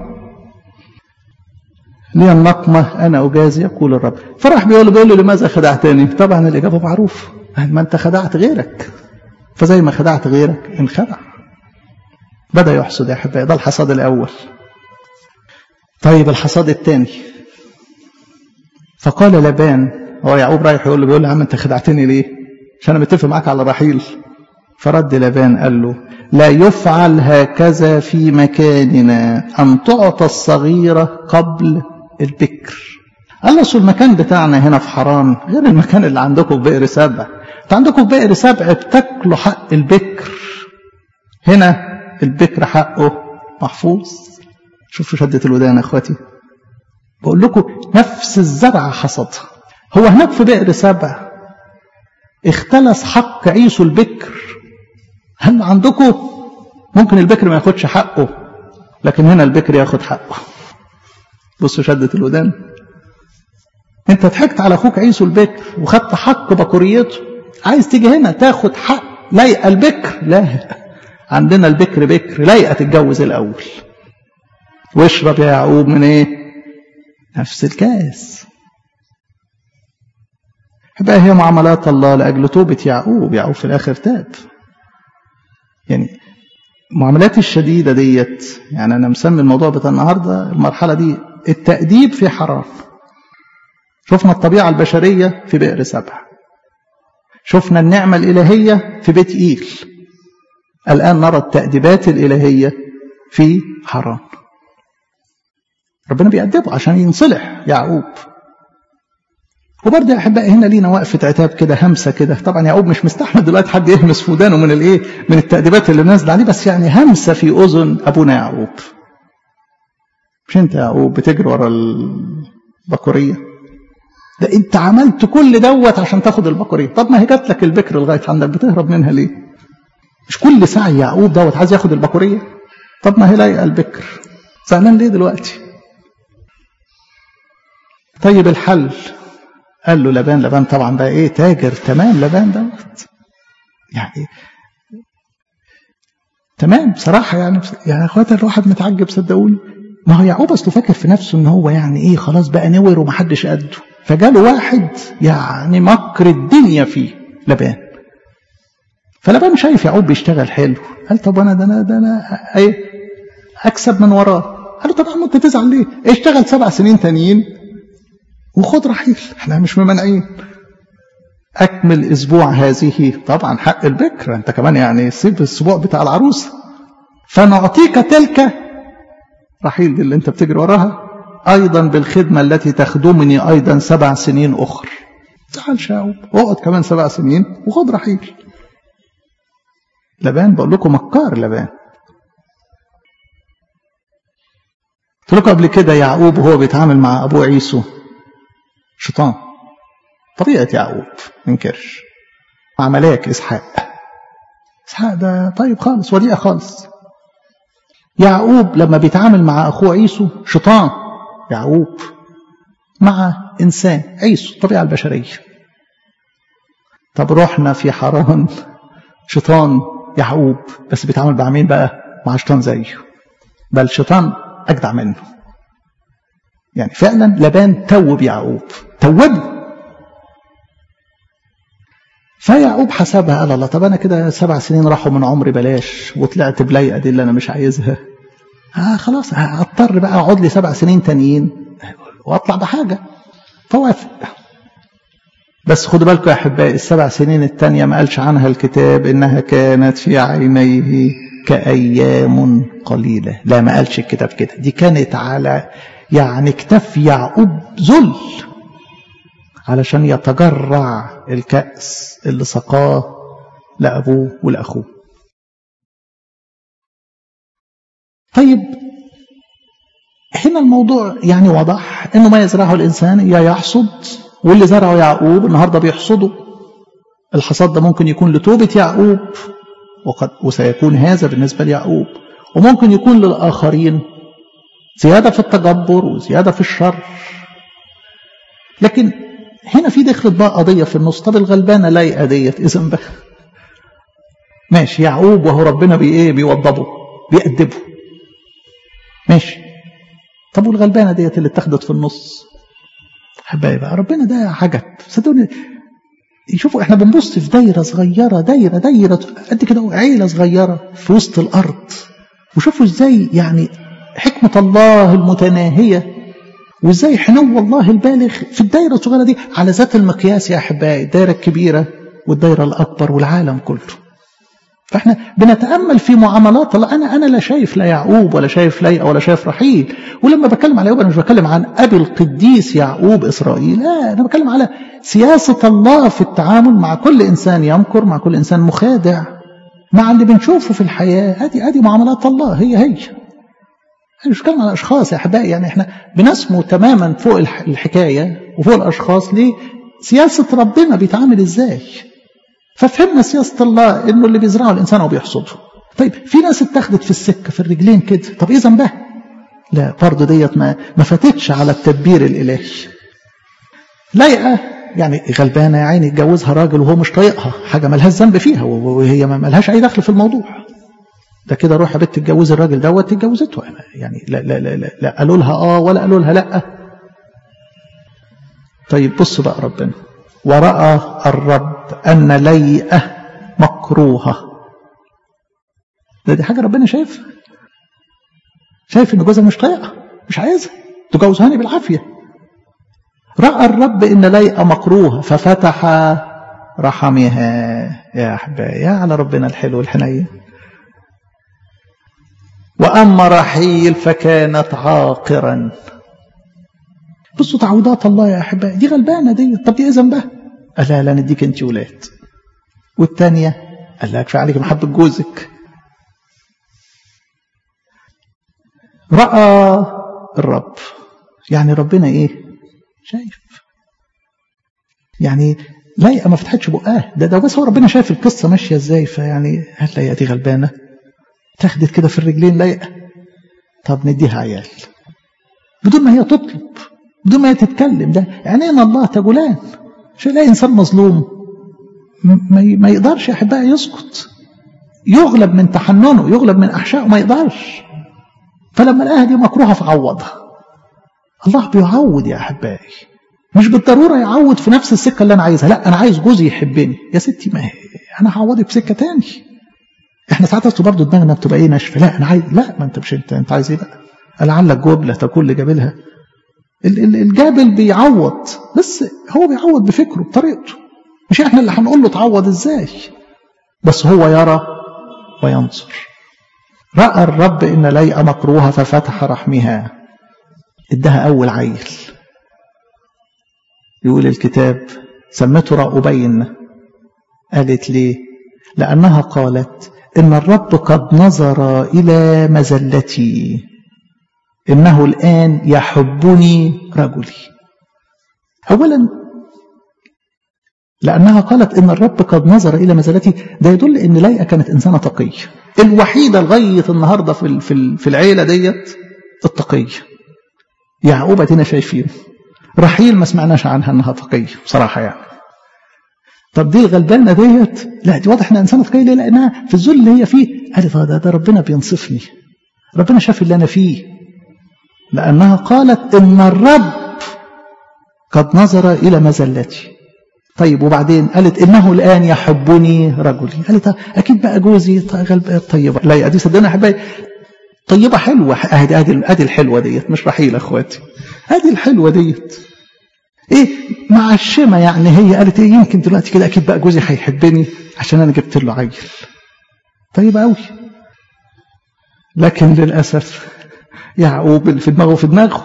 لي النقمة أنا أجازي يقول الرب فراح بيقول له بيقول له لماذا خدعتني طبعا الإجابة معروفة ما أنت خدعت غيرك فزي ما خدعت غيرك انخدع بدأ يحصد يا أحبائي ده الحصاد الأول طيب الحصاد الثاني فقال لبان هو يعقوب رايح يقول له بيقول له يا عم انت خدعتني ليه؟ عشان انا متفق معاك على رحيل فرد لبان قال له لا يفعل هكذا في مكاننا ان تعطى الصغيره قبل البكر قال له المكان بتاعنا هنا في حران غير المكان اللي عندكم في بئر سبع انت عندكم في بئر سبع بتاكلوا حق البكر هنا البكر حقه محفوظ شوفوا شدة الودان يا اخواتي بقول لكم نفس الزرع حصدها هو هناك في بئر سبع اختلس حق عيسو البكر هل عندكم ممكن البكر ما ياخدش حقه لكن هنا البكر ياخد حقه بصوا شدة الودان انت ضحكت على اخوك عيسو البكر وخدت حق بكوريته عايز تيجي هنا تاخد حق لايقه البكر لا عندنا البكر بكر لايقه تتجوز الاول واشرب يا يعقوب من ايه نفس الكاس بقى هي معاملات الله لاجل توبه يعقوب يعقوب في الاخر تاب يعني المعاملات الشديده ديت يعني انا مسمي الموضوع بتاع النهارده المرحله دي التاديب في حرام شفنا الطبيعه البشريه في بئر سبع شفنا النعمه الالهيه في بيت ايل الآن نرى التأديبات الإلهية في حرام ربنا بيأدبه عشان ينصلح يعقوب وبرضه يا احبائي هنا لينا وقفه عتاب كده همسه كده طبعا يعقوب مش مستحمل دلوقتي حد يهمس في ودانه من الايه من التاديبات اللي نازله عليه بس يعني همسه في اذن ابونا يعقوب مش انت يا يعقوب بتجري ورا البكوريه ده انت عملت كل دوت عشان تاخد البكوريه طب ما هي جات لك البكر لغايه عندك بتهرب منها ليه مش كل سعي يعقوب دوت عايز ياخد البكوريه طب ما هي لايقه البكر زعلان ليه دلوقتي طيب الحل قال له لبان لبان طبعا بقى ايه تاجر تمام لبان دوت يعني تمام بصراحه يعني يعني اخواتي الواحد متعجب صدقوني ما هو يعقوب اصله فاكر في نفسه ان هو يعني ايه خلاص بقى نور ومحدش قده فجاله واحد يعني مكر الدنيا فيه لبان فلبان شايف يعقوب بيشتغل حلو قال طب انا ده انا ده انا ايه اكسب من وراه قال له طب يا عم انت تزعل ليه؟ اشتغل سبع سنين تانيين وخد رحيل احنا مش ممانعين اكمل اسبوع هذه طبعا حق البكر انت كمان يعني سيب الاسبوع بتاع العروسه فنعطيك تلك رحيل دي اللي انت بتجري وراها ايضا بالخدمه التي تخدمني ايضا سبع سنين اخر تعال شاوب اقعد كمان سبع سنين وخد رحيل لبان بقول لكم مكار لبان قلت لكم قبل كده يعقوب وهو بيتعامل مع ابوه عيسو شيطان طبيعة يعقوب منكرش مع ملاك إسحاق إسحاق ده طيب خالص وديعة خالص يعقوب لما بيتعامل مع أخوه عيسو شيطان يعقوب مع إنسان عيسو الطبيعة البشرية طب رحنا في حران شيطان يعقوب بس بيتعامل مع مين بقى مع شيطان زيه بل شيطان أجدع منه يعني فعلا لبان توب يعقوب توبه فيعقوب حسبها قال الله طب انا كده سبع سنين راحوا من عمري بلاش وطلعت بلايقه دي اللي انا مش عايزها آه خلاص هضطر بقى اقعد لي سبع سنين تانيين واطلع بحاجه فوافق بس خدوا بالكم يا احبائي السبع سنين التانية ما قالش عنها الكتاب انها كانت في عينيه كايام قليله لا ما قالش الكتاب كده دي كانت على يعني اكتف يعقوب ذل علشان يتجرع الكأس اللي سقاه لأبوه ولأخوه طيب هنا الموضوع يعني واضح انه ما يزرعه الانسان يا يحصد واللي زرعه يعقوب النهارده بيحصده الحصاد ده ممكن يكون لتوبة يعقوب وقد وسيكون هذا بالنسبة ليعقوب وممكن يكون للآخرين زيادة في التجبر وزيادة في الشر لكن هنا في دخلت بقى قضية في النص طب الغلبانة لايقة ديت إذا بقى ماشي يعقوب وهو ربنا بي ايه بيوضبه بيأدبه ماشي طب والغلبانة ديت اللي اتخذت في النص حبايبي بقى ربنا ده عجب صدقوني يشوفوا احنا بنبص في دايرة صغيرة دايرة دايرة قد كده عيلة صغيرة في وسط الأرض وشوفوا ازاي يعني حكمة الله المتناهية وازاي حنو الله البالغ في الدايرة الصغيرة دي على ذات المقياس يا أحبائي الدايرة الكبيرة والدايرة الأكبر والعالم كله فاحنا بنتامل في معاملات الله انا انا لا شايف لا يعقوب ولا شايف ليئه ولا شايف رحيل ولما بتكلم على يعقوب انا مش بتكلم عن ابي القديس يعقوب اسرائيل لا انا بتكلم على سياسه الله في التعامل مع كل انسان يمكر مع كل انسان مخادع مع اللي بنشوفه في الحياه ادي ادي معاملات الله هي هي انا مش بتكلم على اشخاص يا احبائي يعني احنا بنسمو تماما فوق الحكايه وفوق الاشخاص ليه سياسه ربنا بيتعامل ازاي ففهمنا سياسة الله انه اللي بيزرعه الانسان هو بيحصده طيب في ناس اتخذت في السكة في الرجلين كده طب ايه ذنبها لا برضه ديت ما ما فاتتش على التدبير الالهي لايقة يعني غلبانة يا عيني اتجوزها راجل وهو مش طايقها حاجة ملهاش ذنب فيها وهي ما ملهاش أي دخل في الموضوع ده كده روح يا بنت تتجوزي الراجل دوت اتجوزته يعني لا لا لا لا, لا قالوا لها اه ولا قالوا لها لا طيب بص بقى ربنا ورأى الرب أن ليئة مكروهة ده دي حاجة ربنا شايفها شايف إن جوزها مش طايقة مش عايزها تجوزهاني بالعافية رأى الرب إن ليئة مكروهة ففتح رحمها يا أحبائي يا على ربنا الحلو الحنين وأما رحيل فكانت عاقرا بصوا تعويضات الله يا احبائي دي غلبانه دي طب دي ايه ذنبها؟ قال لا لا نديك انت ولاد والثانيه قال لها كفايه عليك محبه جوزك راى الرب يعني ربنا ايه؟ شايف يعني لا ما فتحتش بقها ده ده بس هو ربنا شايف القصه ماشيه ازاي فيعني هل لايقه دي غلبانه تاخدت كده في الرجلين لايقه طب نديها عيال بدون ما هي تطلب بدون ما هي تتكلم ده عينين الله تجولان مش لا انسان مظلوم ما يقدرش يا احبائي يسكت يغلب من تحننه يغلب من احشائه ما يقدرش فلما لقاها دي مكروهه فعوضها الله بيعوض يا احبائي مش بالضروره يعوض في نفس السكه اللي انا عايزها لا انا عايز جوزي يحبني يا ستي ما هي انا هعوضك بسكه تاني احنا ساعات اصل برضه دماغنا بتبقى ايه ناشفه لا انا عايز لا ما انت مش انت انت عايز ايه بقى لعلك جبله تكون لجابلها الجابل بيعوض بس هو بيعوض بفكره بطريقته مش احنا اللي هنقول له تعوض ازاي بس هو يرى وينصر راى الرب ان ليئه مكروهه ففتح رحمها ادها اول عيل يقول الكتاب سمته رأبين قالت ليه لأنها قالت إن الرب قد نظر إلى مزلتي إنه الآن يحبني رجلي أولا لأنها قالت إن الرب قد نظر إلى مزلتي ده يدل إن ليئة كانت إنسانة تقية الوحيدة لغاية النهاردة في في العيلة ديت التقية يعقوب ادينا شايفين رحيل ما سمعناش عنها انها تقيه بصراحه يعني طب دي الغلبانه ديت لا دي واضح انها انسانه تقيه ليه لانها في الذل اللي هي فيه قالت ده, ده ربنا بينصفني ربنا شاف اللي انا فيه لانها قالت ان الرب قد نظر الى مزلتي طيب وبعدين قالت انه الان يحبني رجلي قالت اكيد بقى جوزي غلبان طيبه لا دي صدقني يا حبايبي طيبة حلوة ادي ادي ادي الحلوة ديت مش رحيل اخواتي ادي الحلوة ديت ايه معشمة يعني هي قالت ايه يمكن دلوقتي كده اكيد بقى جوزي هيحبني عشان انا جبت له عيل طيبة قوي لكن للأسف يعقوب اللي في دماغه في دماغه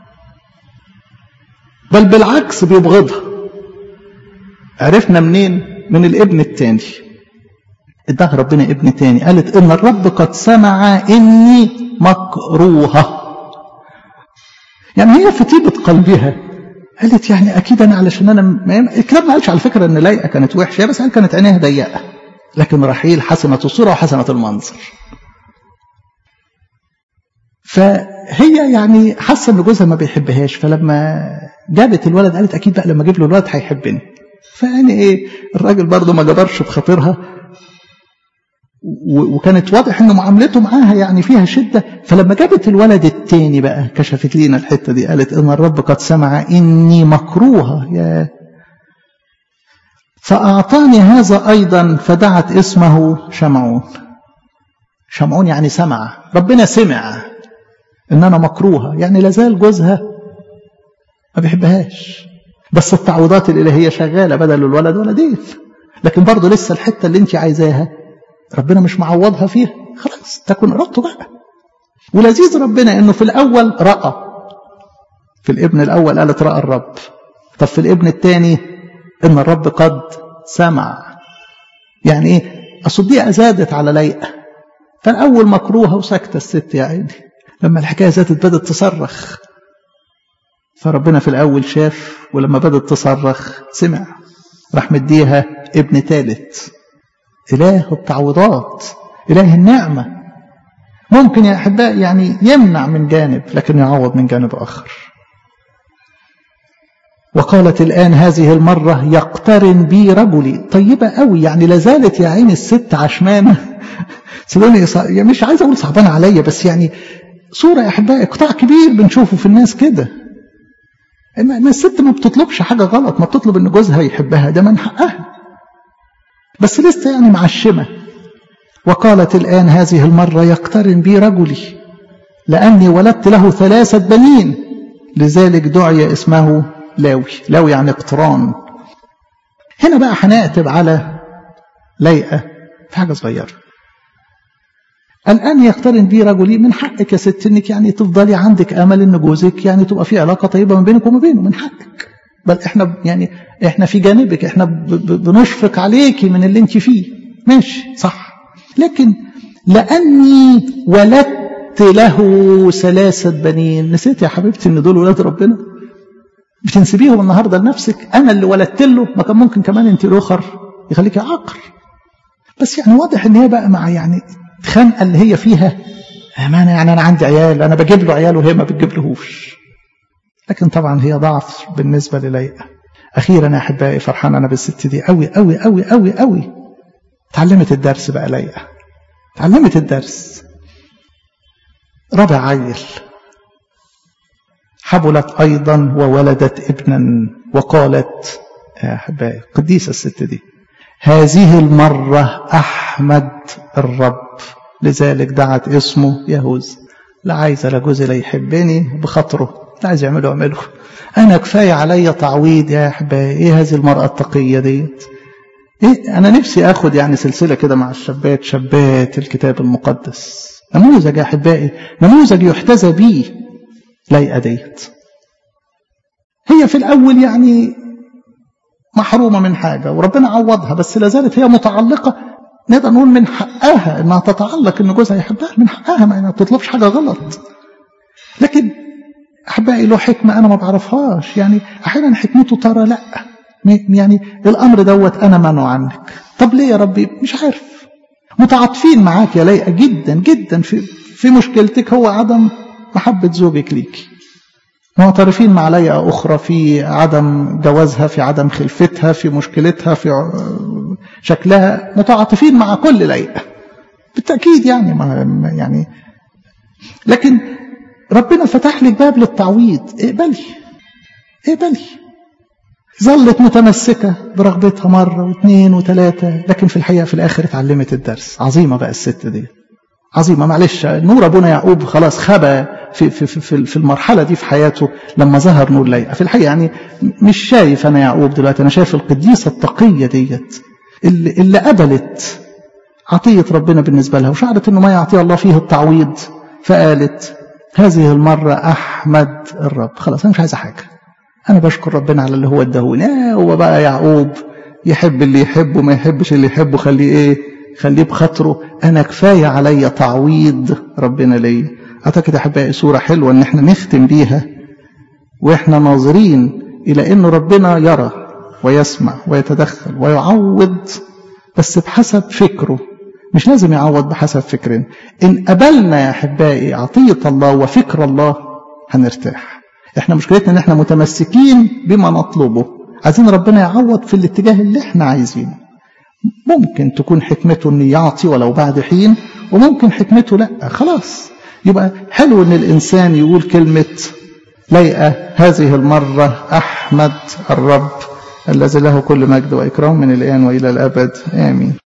بل بالعكس بيبغضها عرفنا منين من الابن التاني اداها ربنا ابن تاني قالت ان الرب قد سمع اني مكروهه يعني هي في طيبه قلبها قالت يعني اكيد انا علشان انا الكتاب ما قالش على فكره ان لايقه كانت وحشه بس قال كانت عينيها ضيقه لكن رحيل حسنه الصوره وحسنه المنظر فهي يعني حاسه ان جوزها ما بيحبهاش فلما جابت الولد قالت اكيد بقى لما اجيب له الولد هيحبني فيعني ايه الراجل برضه ما جبرش بخاطرها وكانت واضح ان معاملته معاها يعني فيها شده فلما جابت الولد التاني بقى كشفت لينا الحته دي قالت ان الرب قد سمع اني مكروهه يا فاعطاني هذا ايضا فدعت اسمه شمعون شمعون يعني سمع ربنا سمع ان انا مكروهه يعني لازال جوزها ما بيحبهاش بس التعويضات الالهيه شغاله بدل الولد ولدين لكن برضه لسه الحته اللي انت عايزاها ربنا مش معوضها فيها خلاص تكون ارادته بقى ولذيذ ربنا انه في الاول راى في الابن الاول قالت راى الرب طب في الابن الثاني ان الرب قد سمع يعني ايه اصل دي زادت على ليئه فالاول مكروهه وساكته الست يا عيني لما الحكايه زادت بدات تصرخ فربنا في الاول شاف ولما بدات تصرخ سمع راح مديها ابن ثالث إله التعويضات إله النعمة ممكن يا أحبائي يعني يمنع من جانب لكن يعوض من جانب آخر وقالت الآن هذه المرة يقترن بي رجلي طيبة قوي يعني لازالت يا عين الست عشمانة صدقني يعني مش عايز أقول صعبانة عليا بس يعني صورة يا أحبائي قطاع كبير بنشوفه في الناس كده إن الست ما بتطلبش حاجة غلط ما بتطلب إن جوزها يحبها ده من حقها بس لسه يعني معشمة وقالت الآن هذه المرة يقترن بي رجلي لأني ولدت له ثلاثة بنين لذلك دعي اسمه لاوي لاوي يعني اقتران هنا بقى هنعتب على ليئة في حاجة صغيرة الآن يقترن بي رجلي من حقك يا ست انك يعني تفضلي عندك امل ان جوزك يعني تبقى في علاقة طيبة ما بينك وما بينه من حقك بل احنا يعني احنا في جانبك احنا بنشفق عليكي من اللي انت فيه ماشي صح لكن لاني ولدت له ثلاثة بنين نسيت يا حبيبتي ان دول ولاد ربنا بتنسبيهم النهارده لنفسك انا اللي ولدت له ما كان ممكن كمان انت الاخر يخليك عاقر بس يعني واضح ان هي بقى مع يعني الخنقه اللي هي فيها امانه يعني انا عندي عيال انا بجيب له عيال وهي ما بتجيبلهوش لكن طبعا هي ضعف بالنسبه لليئه اخيرا يا احبائي فرحان انا بالست دي قوي قوي قوي قوي قوي اتعلمت الدرس بقى ليئه اتعلمت الدرس رابع عيل حبلت أيضا وولدت ابنا وقالت يا أحبائي قديسة الست دي هذه المرة أحمد الرب لذلك دعت اسمه يهوذا لا عايز لا جوزي لا يحبني بخاطره لا عايز يعمله اعمله أنا كفاية عليا تعويض يا أحبائي إيه هذه المرأة التقية ديت إيه أنا نفسي آخد يعني سلسلة كده مع الشابات شابات الكتاب المقدس نموذج يا أحبائي نموذج يحتذى به لايقة ديت هي في الأول يعني محرومة من حاجة وربنا عوضها بس لا زالت هي متعلقة نقدر نقول من حقها انها تتعلق ان جوزها يحبها من حقها ما بتطلبش حاجة غلط لكن احبائي له حكمة انا ما بعرفهاش يعني احيانا حكمته ترى لا يعني الامر دوت انا منع عنك طب ليه يا ربي مش عارف متعاطفين معاك يا لايقة جدا جدا في في مشكلتك هو عدم محبة زوجك ليكي معترفين مع ليئة أخرى في عدم جوازها في عدم خلفتها في مشكلتها في شكلها متعاطفين مع كل ليئة بالتأكيد يعني ما يعني لكن ربنا فتح لك باب للتعويض اقبلي اقبلي ظلت متمسكة برغبتها مرة واثنين وثلاثة لكن في الحقيقة في الآخر اتعلمت الدرس عظيمة بقى الست دي عظيمة معلش نور أبونا يعقوب خلاص خبى في, في, في, في المرحلة دي في حياته لما ظهر نور ليئة في الحقيقة يعني مش شايف أنا يعقوب دلوقتي أنا شايف القديسة التقية ديت اللي, اللي قبلت عطية ربنا بالنسبة لها وشعرت أنه ما يعطيها الله فيه التعويض فقالت هذه المرة أحمد الرب خلاص أنا مش عايزة حاجة أنا بشكر ربنا على اللي هو اداهوني آه هو بقى يعقوب يحب اللي يحبه ما يحبش اللي يحبه خليه إيه خليه بخاطره أنا كفاية عليا تعويض ربنا ليا أعتقد أحبائي صورة حلوة إن إحنا نختم بيها وإحنا ناظرين إلى إن ربنا يرى ويسمع ويتدخل ويعوض بس بحسب فكره مش لازم يعوض بحسب فكرنا إن قبلنا يا أحبائي عطية الله وفكر الله هنرتاح إحنا مشكلتنا إن إحنا متمسكين بما نطلبه عايزين ربنا يعوض في الاتجاه اللي إحنا عايزينه ممكن تكون حكمته إن يعطي ولو بعد حين وممكن حكمته لأ خلاص يبقى حلو ان الانسان يقول كلمة ليئة هذه المرة احمد الرب الذي له كل مجد واكرام من الان والى الابد امين